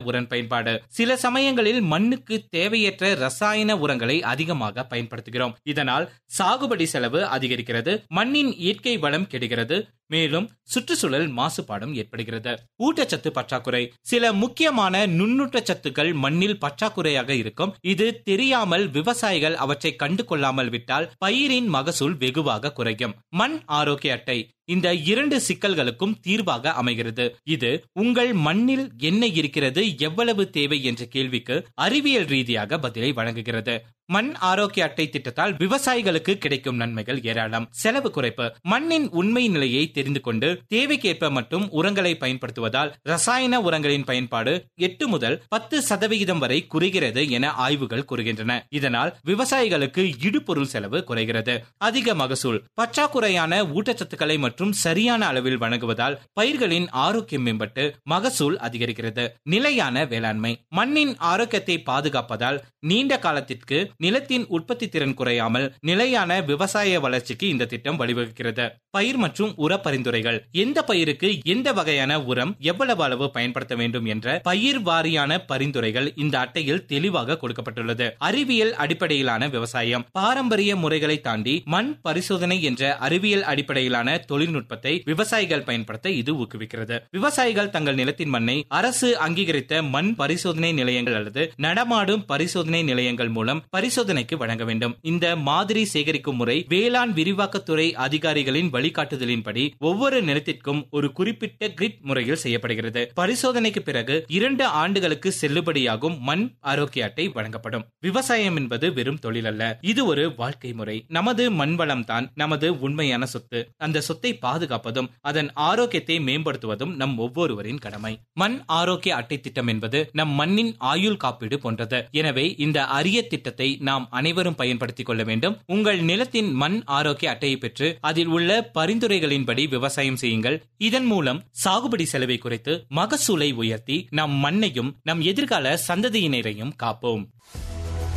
உரன் பயன்பாடு சில சமயங்களில் மண்ணுக்கு தேவையற்ற ரசாயன உரங்களை அதிகமாக பயன்படுத்துகிறோம் இதனால் சாகுபடி செலவு அதிகரிக்கிறது மண்ணின் இயற்கை வளம் கெடுகிறது மேலும் சுற்றுச்சூழல் மாசுபாடும் ஏற்படுகிறது ஊட்டச்சத்து பற்றாக்குறை சில முக்கியமான நுண்ணூட்டச்சத்துக்கள் மண்ணில் பற்றாக்குறையாக இருக்கும் இது தெரியாமல் விவசாயிகள் அவற்றை கண்டு கொள்ளாமல் விட்டால் பயிரின் மகசூல் வெகுவாக குறையும் மண் ஆரோக்கிய அட்டை இந்த இரண்டு சிக்கல்களுக்கும் தீர்வாக அமைகிறது இது உங்கள் மண்ணில் என்ன இருக்கிறது எவ்வளவு தேவை என்ற கேள்விக்கு அறிவியல் ரீதியாக பதிலை வழங்குகிறது மண் ஆரோக்கிய அட்டை திட்டத்தால் விவசாயிகளுக்கு கிடைக்கும் நன்மைகள் ஏராளம் செலவு குறைப்பு மண்ணின் உண்மை நிலையை தெரிந்து கொண்டு தேவைக்கேற்ப மட்டும் உரங்களை பயன்படுத்துவதால் ரசாயன உரங்களின் பயன்பாடு எட்டு முதல் பத்து சதவிகிதம் வரை குறைகிறது என ஆய்வுகள் கூறுகின்றன இதனால் விவசாயிகளுக்கு இடுபொருள் செலவு குறைகிறது அதிக மகசூல் பற்றாக்குறையான ஊட்டச்சத்துக்களை மற்றும் சரியான அளவில் வழங்குவதால் பயிர்களின் ஆரோக்கியம் மேம்பட்டு மகசூல் அதிகரிக்கிறது நிலையான வேளாண்மை மண்ணின் ஆரோக்கியத்தை பாதுகாப்பதால் நீண்ட காலத்திற்கு நிலத்தின் உற்பத்தி திறன் குறையாமல் நிலையான விவசாய வளர்ச்சிக்கு இந்த திட்டம் வழிவகுக்கிறது பயிர் மற்றும் உர பரிந்துரைகள் எந்த பயிருக்கு எந்த வகையான உரம் எவ்வளவு அளவு பயன்படுத்த வேண்டும் என்ற பயிர் வாரியான பரிந்துரைகள் இந்த அட்டையில் தெளிவாக கொடுக்கப்பட்டுள்ளது அறிவியல் அடிப்படையிலான விவசாயம் பாரம்பரிய முறைகளை தாண்டி மண் பரிசோதனை என்ற அறிவியல் அடிப்படையிலான தொழில்நுட்பத்தை விவசாயிகள் பயன்படுத்த இது ஊக்குவிக்கிறது விவசாயிகள் தங்கள் நிலத்தின் மண்ணை அரசு அங்கீகரித்த மண் பரிசோதனை நிலையங்கள் அல்லது நடமாடும் பரிசோதனை நிலையங்கள் மூலம் பரிசோதனைக்கு வழங்க வேண்டும் இந்த மாதிரி சேகரிக்கும் முறை வேளாண் விரிவாக்கத்துறை அதிகாரிகளின் வழிகாட்டுதலின்படி ஒவ்வொரு நிலத்திற்கும் ஒரு குறிப்பிட்ட கிரிட் முறையில் செய்யப்படுகிறது பரிசோதனைக்கு பிறகு இரண்டு ஆண்டுகளுக்கு செல்லுபடியாகும் மண் ஆரோக்கிய அட்டை வழங்கப்படும் விவசாயம் என்பது வெறும் தொழில் அல்ல இது ஒரு வாழ்க்கை முறை நமது மண் வளம் தான் நமது உண்மையான சொத்து அந்த சொத்தை பாதுகாப்பதும் அதன் ஆரோக்கியத்தை மேம்படுத்துவதும் நம் ஒவ்வொருவரின் கடமை மண் ஆரோக்கிய அட்டை திட்டம் என்பது நம் மண்ணின் ஆயுள் காப்பீடு போன்றது எனவே இந்த அரிய திட்டத்தை நாம் அனைவரும் பயன்படுத்திக் கொள்ள வேண்டும் உங்கள் நிலத்தின் மண் ஆரோக்கிய அட்டையை பெற்று அதில் உள்ள பரிந்துரைகளின்படி விவசாயம் செய்யுங்கள் இதன் மூலம் சாகுபடி செலவை குறைத்து மகசூலை உயர்த்தி நம் மண்ணையும் நம் எதிர்கால சந்ததியினரையும் காப்போம்